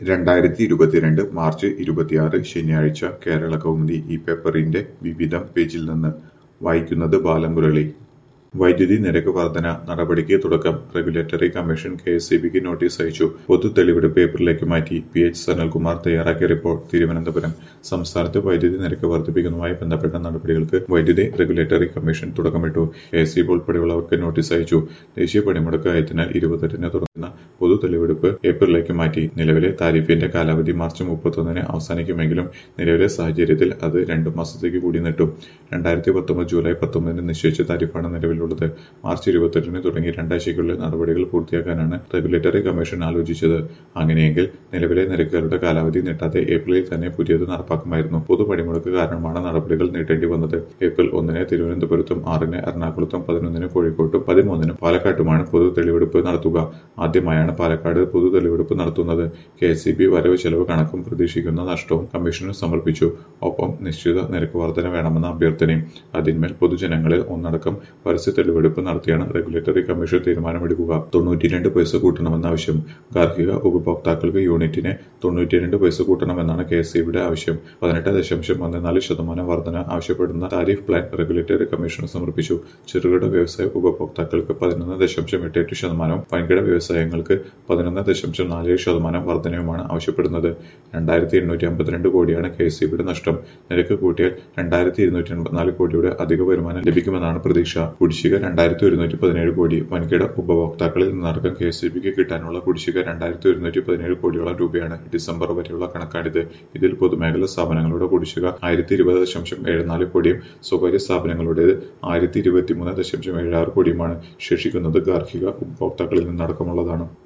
രണ്ടായിരത്തി ഇരുപത്തിരണ്ട് മാർച്ച് ഇരുപത്തിയാറ് ശനിയാഴ്ച കേരള കൗമുദി ഈ പേപ്പറിന്റെ വിവിധം പേജിൽ നിന്ന് വായിക്കുന്നത് ബാലമുരളി വൈദ്യുതി നിരക്ക് വർധന നടപടിക്ക് തുടക്കം റെഗുലേറ്ററി കമ്മീഷൻ കെ എസ് ബിക്ക് നോട്ടീസ് അയച്ചു പൊതു തെളിവെടുപ്പ് പേപ്പറിലേക്ക് മാറ്റി പി എച്ച് സനൽകുമാർ തയ്യാറാക്കിയ റിപ്പോർട്ട് തിരുവനന്തപുരം സംസ്ഥാനത്ത് വൈദ്യുതി നിരക്ക് വർദ്ധിപ്പിക്കുന്നതുമായി ബന്ധപ്പെട്ട നടപടികൾക്ക് വൈദ്യുതി റെഗുലേറ്ററി കമ്മീഷൻ തുടക്കമിട്ടു കെ എസ് ഉൾപ്പെടെയുള്ളവർക്ക് നോട്ടീസ് അയച്ചു ദേശീയ പണിമുടക്ക് ആയതിനാൽ ഇരുപത്തെട്ടിന് തുടങ്ങുന്ന പൊതു തെളിവെടുപ്പ് ഏപ്രിലേക്ക് മാറ്റി നിലവിലെ താരിഫിന്റെ കാലാവധി മാർച്ച് മുപ്പത്തൊന്നിന് അവസാനിക്കുമെങ്കിലും നിലവിലെ സാഹചര്യത്തിൽ അത് രണ്ടു മാസത്തേക്ക് കൂടി നീട്ടും രണ്ടായിരത്തി പത്തൊമ്പത് ജൂലൈ പത്തൊമ്പതിന് നിശ്ചയിച്ച താരിഫാണ് നിലവിലുള്ളത് മാർച്ച് ഇരുപത്തെട്ടിന് തുടങ്ങി രണ്ടാഴ്ചയ്ക്കുള്ളിൽ നടപടികൾ പൂർത്തിയാക്കാനാണ് റെഗുലേറ്ററി കമ്മീഷൻ ആലോചിച്ചത് അങ്ങനെയെങ്കിൽ നിലവിലെ നിരക്കുകളുടെ കാലാവധി നീട്ടാതെ ഏപ്രിലിൽ തന്നെ പുതിയത് നടപ്പാക്കുമായിരുന്നു പൊതു പണിമുടക്ക് കാരണമാണ് നടപടികൾ നീട്ടേണ്ടി വന്നത് ഏപ്രിൽ ഒന്നിന് തിരുവനന്തപുരത്തും ആറിന് എറണാകുളത്തും പതിനൊന്നിന് കോഴിക്കോട്ടും പതിമൂന്നിന് പാലക്കാട്ടുമാണ് പൊതു തെളിവെടുപ്പ് നടത്തുക ആദ്യമായാണ് പാലക്കാട് പൊതു തെളിവെടുപ്പ് നടത്തുന്നത് കെ എസ് ബി വരവ് ചെലവ് കണക്കും പ്രതീക്ഷിക്കുന്ന നഷ്ടവും കമ്മീഷന് സമർപ്പിച്ചു ഒപ്പം നിശ്ചിത നിരക്ക് വർധന വേണമെന്ന അഭ്യർത്ഥനയും അതിന്മേൽ പൊതുജനങ്ങളിൽ ഒന്നടക്കം പരസ്യ തെളിവെടുപ്പ് നടത്തിയാണ് റെഗുലേറ്ററി കമ്മീഷൻ തീരുമാനമെടുക്കുക തൊണ്ണൂറ്റിരണ്ട് പൈസ കൂട്ടണമെന്ന ആവശ്യം ഗാർഹിക ഉപഭോക്താക്കൾക്ക് യൂണിറ്റിന് തൊണ്ണൂറ്റിരണ്ട് പൈസ കൂട്ടണമെന്നാണ് കെ എസ് ബിയുടെ ആവശ്യം പതിനെട്ട് ദശാംശം ഒന്ന് നാല് ശതമാനം വർധന ആവശ്യപ്പെടുന്ന താരിഫ് പ്ലാൻ റെഗുലേറ്ററി കമ്മീഷന് സമർപ്പിച്ചു ചെറുകിട വ്യവസായ ഉപഭോക്താക്കൾക്ക് പതിനൊന്ന് ദശാംശം എട്ട് എട്ട് ശതമാനവും വൻകിട വ്യവസായങ്ങൾക്ക് പതിനൊന്ന് ദശാംശം നാല് ഏഴ് ശതമാനം വർധനയുമാണ് ആവശ്യപ്പെടുന്നത് രണ്ടായിരത്തി എണ്ണൂറ്റി അമ്പത്തിരണ്ട് കോടിയാണ് കെ എസ് ബിയുടെ നഷ്ടം നിരക്ക് കൂട്ടിയാൽ രണ്ടായിരത്തി ഇരുന്നൂറ്റി എൺപത്തിനാല് കോടിയുടെ അധിക വരുമാനം ലഭിക്കുമെന്നാണ് പ്രതീക്ഷ കുടിശ്ശിക രണ്ടായിരത്തി ഒരുന്നൂറ്റി പതിനേഴ് കോടി വൻകിട ഉപഭോക്താക്കളിൽ നിന്നടക്കം കെ എസ് ബിക്ക് കിട്ടാനുള്ള കുടിശ്ശിക രണ്ടായിരത്തി ഒരുന്നൂറ്റി പതിനേഴ് കോടിയോളം രൂപയാണ് ഡിസംബർ വരെയുള്ള കണക്കാണിത് ഇതിൽ പൊതുമേഖലാ സ്ഥാപനങ്ങളുടെ കുടിശ്ശിക ആയിരത്തി ഇരുപത് ദശാംശം ഏഴ് നാല് കോടിയും സ്വകാര്യ സ്ഥാപനങ്ങളുടേത് ആയിരത്തി ഇരുപത്തിമൂന്ന് ദശാംശം ഏഴ് ആറ് കോടിയുമാണ് ശേഷിക്കുന്നത് ഗാർഹിക ഉപഭോക്താക്കളിൽ നിന്നടക്കമുള്ളതാണ്